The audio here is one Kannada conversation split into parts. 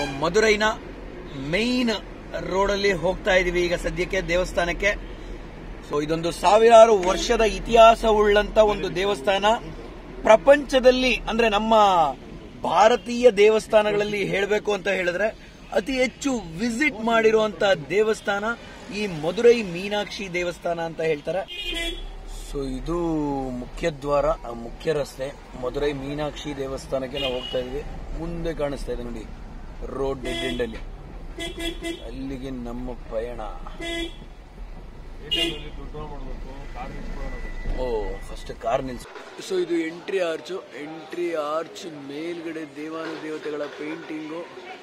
ಮದುರೈನ ಮೈನ್ ರೋಡಲ್ಲಿ ಹೋಗ್ತಾ ಇದೀವಿ ಈಗ ಸದ್ಯಕ್ಕೆ ದೇವಸ್ಥಾನಕ್ಕೆ ಸೊ ಇದೊಂದು ಸಾವಿರಾರು ವರ್ಷದ ಇತಿಹಾಸವುಳ್ಳಂತ ಒಂದು ದೇವಸ್ಥಾನ ಪ್ರಪಂಚದಲ್ಲಿ ಅಂದ್ರೆ ನಮ್ಮ ಭಾರತೀಯ ದೇವಸ್ಥಾನಗಳಲ್ಲಿ ಹೇಳಬೇಕು ಅಂತ ಹೇಳಿದ್ರೆ ಅತಿ ಹೆಚ್ಚು ವಿಸಿಟ್ ಮಾಡಿರುವಂತ ದೇವಸ್ಥಾನ ಈ ಮಧುರೈ ಮೀನಾಕ್ಷಿ ದೇವಸ್ಥಾನ ಅಂತ ಹೇಳ್ತಾರೆ ಸೊ ಇದು ಮುಖ್ಯ ದ್ವಾರ ಆ ಮುಖ್ಯ ರಸ್ತೆ ಮಧುರೈ ಮೀನಾಕ್ಷಿ ದೇವಸ್ಥಾನಕ್ಕೆ ನಾವು ಹೋಗ್ತಾ ಇದೀವಿ ಮುಂದೆ ಕಾಣಿಸ್ತಾ ಇದೆ ನೋಡಿ ರೋಡ್ ಡೆಡ್ ಎಂಡ್ ಅಲ್ಲಿ ಅಲ್ಲಿಗೆ ನಮ್ಮ ಪಯಣ ಓ ಫಸ್ಟ್ ಕಾರ್ ನಿಲ್ಸ ಸೊ ಇದು ಎಂಟ್ರಿ ಆರ್ಚು ಎಂಟ್ರಿ ಆರ್ಚ್ ಮೇಲ್ಗಡೆ ದೇವಾನು ದೇವತೆಗಳ ಪೇಂಟಿಂಗು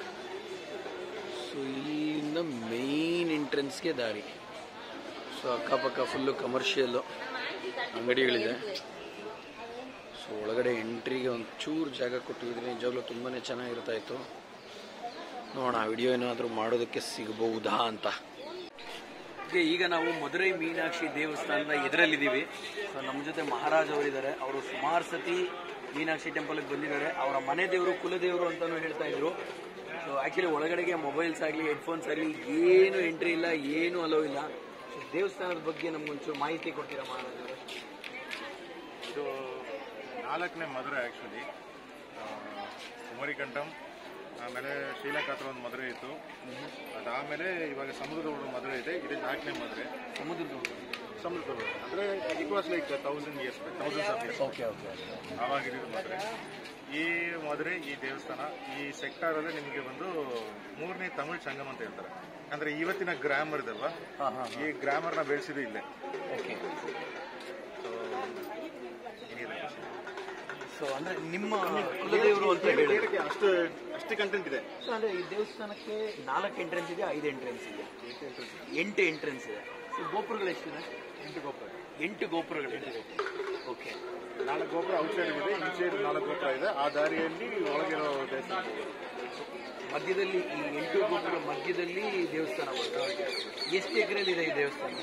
ಸೊ ಇಲ್ಲಿಂದ ಮೇನ್ ಎಂಟ್ರೆನ್ಸ್ಗೆ ದಾರಿ ಸೊ ಅಕ್ಕಪಕ್ಕ ಫುಲ್ಲು ಕಮರ್ಷಿಯಲ್ಲು ಅಂಗಡಿಗಳಿದೆ ಸೊ ಒಳಗಡೆ ಎಂಟ್ರಿಗೆ ಒಂದು ಚೂರು ಜಾಗ ಕೊಟ್ಟಿದ್ರೆ ನಿಜವಾಗ್ಲೂ ತುಂಬಾ ಚೆನ್ನಾಗಿರ್ತಾ ಇತ್ತು ನೋಡೋಣ ವಿಡಿಯೋ ಏನಾದರೂ ಮಾಡೋದಕ್ಕೆ ಸಿಗಬಹುದಾ ಅಂತ Okay, ಈಗ ನಾವು ಮಧುರೈ ಮೀನಾಕ್ಷಿ ದೇವಸ್ಥಾನದ ಎದುರಲ್ಲಿದ್ದೀವಿ ಸೊ ನಮ್ಮ ಜೊತೆ ಮಹಾರಾಜ್ ಅವರಿದ್ದಾರೆ ಅವರು ಸುಮಾರು ಸತಿ ಮೀನಾಕ್ಷಿ ಟೆಂಪಲ್ಗೆ ಬಂದಿದ್ದಾರೆ ಅವರ ಮನೆ ದೇವರು ಕುಲದೇವರು ಅಂತಾನು ಹೇಳ್ತಾ ಇದ್ರು ಸೊ ಆಕ್ಚುಲಿ ಒಳಗಡೆಗೆ ಮೊಬೈಲ್ಸ್ ಆಗಲಿ ಹೆಡ್ಫೋನ್ಸ್ ಆಗಲಿ ಏನು ಎಂಟ್ರಿ ಇಲ್ಲ ಏನು ಅಲೋ ಇಲ್ಲ ಸೊ ದೇವಸ್ಥಾನದ ಬಗ್ಗೆ ನಮ್ಗೊಂಚೂರು ಮಾಹಿತಿ ಕೊಡ್ತೀರಾ ಮಹಾರಾಜ್ ಅವರು ಇದು ನಾಲ್ಕನೇ ಮದುವೆ ಆ್ಯಕ್ಚುಲಿ ಕುಮರಿಕಂಠಂ ಆಮೇಲೆ ಶ್ರೀಲಂಕಾ ಹತ್ರ ಒಂದು ಮದುವೆ ಇತ್ತು ಅದಾದಮೇಲೆ ಇವಾಗ ಸಮುದ್ರದ ಒಳಗೆ ಮದುವೆ ಇದೆ ಇದು ನಾಲ್ಕನೇ ಮದುವೆ ಸಮುದ್ರದ ಸಮುದ್ರದ ಒಳಗೆ ಅಂದರೆ it was like thousand years thousands of years okay okay ಆವಾಗ ಇದ್ದಿದ್ದು ಮದುವೆ ಈ ಮದುವೆ ಈ ದೇವಸ್ಥಾನ ಈ ಸೆಕ್ಟಾರಲ್ಲಿ ನಿಮಗೆ ಒಂದು ಮೂರನೇ ತಮಿಳ್ ಸಂಗಮ ಅಂತ ಹೇಳ್ತಾರೆ ಅಂದ್ರೆ ಇವತ್ತಿನ ಗ್ರಾಮರ್ ಇದಲ್ವಾ ಹಾಂ ಹಾಂ ಈ ಗ್ರಾಮರ್ನ ಬೆಳೆಸಿದ್ದು ಇಲ್ಲೇ ಓಕೆ ಸೊ ಏನಿದೆ ಸೊ ಅಂದ್ರೆ ನಿಮ್ಮ ಕುಲದೇವರು ಅಂತ ಹೇಳಿದ್ರು ಹೇಳಕ್ಕೆ ಅಷ್ಟು ಅಷ್ಟು ಕಂಟೆಂಟ್ ಇದೆ ಸೊ ಅಂದ್ರೆ ಈ ದೇವಸ್ಥಾನಕ್ಕೆ ನಾಲ್ಕು ಎಂಟ್ರೆನ್ಸ್ ಇದೆ ಐದು ಎಂಟ್ರೆನ್ಸ್ ಇದೆ ಎಂಟು ಎಂಟ್ರೆನ್ಸ್ ಇದೆ ಸೊ ಗೋಪುರಗಳು ಎಷ್ಟಿದೆ ಎಂಟು ಗೋಪುರ ಎಂಟು ಗೋಪುರಗಳಿದೆ ಓಕೆ ನಾಲ್ಕು ಗೋಪುರ ಔಟ್ಸೈಡ್ ಇದೆ ಇನ್ಸೈಡ್ ನಾಲ್ಕು ಗೋಪುರ ಇದೆ ಆ ದಾರಿಯಲ್ಲಿ ಒಳಗಿರೋ ದೇವಸ್ಥಾನ ಇದೆ. ಮಧ್ಯದಲ್ಲಿ ಈ ಎಂಟು ಗೋಪುರ ಮಧ್ಯದಲ್ಲಿ ದೇವಸ್ಥಾನ ಬರುತ್ತೆ ಎಷ್ಟು ಎಕರೆಯಲ್ಲಿ ಇದೆ ಈ ದೇವಸ್ಥಾನ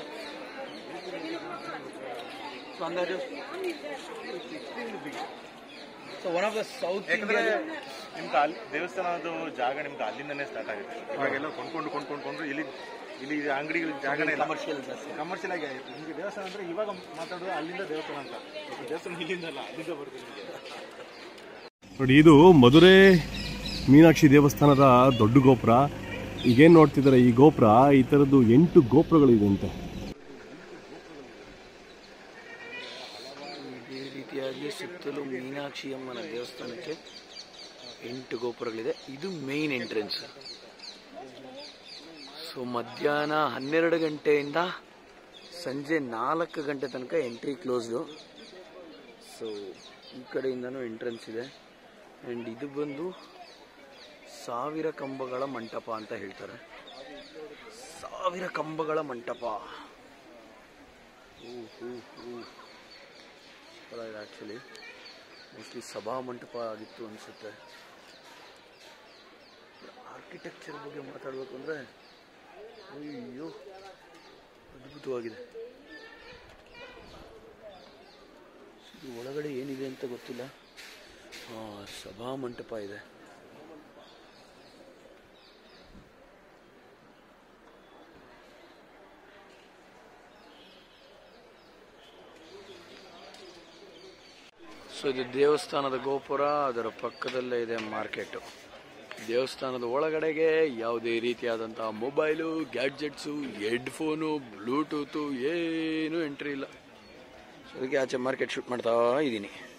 ಸೊ ಅಂದಾಜು so one of the south ಯಾಕಂದ್ರೆ ನಿಮ್ಗೆ ಅಲ್ಲಿ ದೇವಸ್ಥಾನದ ಜಾಗ ನಿಮ್ಗೆ ಅಲ್ಲಿಂದನೇ ಸ್ಟಾರ್ಟ್ ಆಗುತ್ತೆ ಇವಾಗೆಲ್ಲ ಕೊಂಡ್ಕೊಂಡು ಕೊಂಡ್ಕೊಂಡು ಕೊಂಡ್ರು ಇಲ್ಲಿ ಇಲ್ಲಿ ಅಂಗಡಿಗಳ ಜಾಗನೇ ಇಲ್ಲ ಕಮರ್ಷಿಯಲ್ ಜಾಸ್ತಿ ಕಮರ್ಷಿಯಲ್ ಆಗಿ ಆಯ್ತು ನಿಮಗೆ ದೇವಸ್ಥಾನ ಅಂದ್ರೆ ಇವಾಗ ಮಾತಾಡೋದು ಅಲ್ಲಿಂದ ದೇವಸ್ಥಾನ ಅಂತ ದೇವಸ್ಥಾನ ಇಲ್ಲಿಂದ ಅಲ್ಲ ಅಲ್ಲಿಂದ ಬರುತ್ತೆ ನಿಮಗೆ ನೋಡಿ ಇದು ಮಧುರೆ ಮೀನಾಕ್ಷಿ ದೇವಸ್ಥಾನದ ದೊಡ್ಡ ಗೋಪುರ ಈಗೇನು ನೋಡ್ತಿದ್ದಾರೆ ಈ ಗೋಪುರ ಈ ಥರದ್ದು ಎಂಟು ಗೋಪುರಗಳಿದೆ ಅಂತೆ ಇದೇ ರೀತಿಯಾಗಿ ಸುತ್ತಲೂ ಮೀನಾಕ್ಷಿ ಅಮ್ಮನ ದೇವಸ್ಥಾನಕ್ಕೆ ಎಂಟು ಗೋಪುರಗಳಿದೆ ಇದು ಮೇನ್ ಎಂಟ್ರೆನ್ಸ್ ಸೊ ಮಧ್ಯಾಹ್ನ ಹನ್ನೆರಡು ಗಂಟೆಯಿಂದ ಸಂಜೆ ನಾಲ್ಕು ಗಂಟೆ ತನಕ ಎಂಟ್ರಿ ಕ್ಲೋಸ್ಡು ಸೊ ಈ ಕಡೆಯಿಂದನೂ ಎಂಟ್ರೆನ್ಸ್ ಇದೆ ಆ್ಯಂಡ್ ಇದು ಬಂದು ಸಾವಿರ ಕಂಬಗಳ ಮಂಟಪ ಅಂತ ಹೇಳ್ತಾರೆ ಸಾವಿರ ಕಂಬಗಳ ಮಂಟಪ ಹೂ ಹೂ ಹೂ ಸೂಪರ್ ಇದೆ ಆ್ಯಕ್ಚುಲಿ ಮೋಸ್ಟ್ಲಿ ಸಭಾ ಮಂಟಪ ಆಗಿತ್ತು ಅನಿಸುತ್ತೆ ಆರ್ಕಿಟೆಕ್ಚರ್ ಬಗ್ಗೆ ಮಾತಾಡಬೇಕು ಅಂದರೆ ಅಯ್ಯೋ ಅದ್ಭುತವಾಗಿದೆ ಇದು ಒಳಗಡೆ ಏನಿದೆ ಅಂತ ಗೊತ್ತಿಲ್ಲ ಹಾಂ ಸಭಾ ಮಂಟಪ ಇದೆ ಸೊ ಇದು ದೇವಸ್ಥಾನದ ಗೋಪುರ ಅದರ ಪಕ್ಕದಲ್ಲೇ ಇದೆ ಮಾರ್ಕೆಟ್ ದೇವಸ್ಥಾನದ ಒಳಗಡೆಗೆ ಯಾವುದೇ ರೀತಿಯಾದಂತಹ ಮೊಬೈಲು ಗ್ಯಾಡ್ಜೆಟ್ಸು ಹೆಡ್ಫೋನು ಬ್ಲೂಟೂತು ಏನೂ ಎಂಟ್ರಿ ಇಲ್ಲ ಸೊ ಅದಕ್ಕೆ ಆಚೆ ಮಾರ್ಕೆಟ್ ಶೂಟ್ ಮಾಡ್ತಾ ಇದ್ದೀನಿ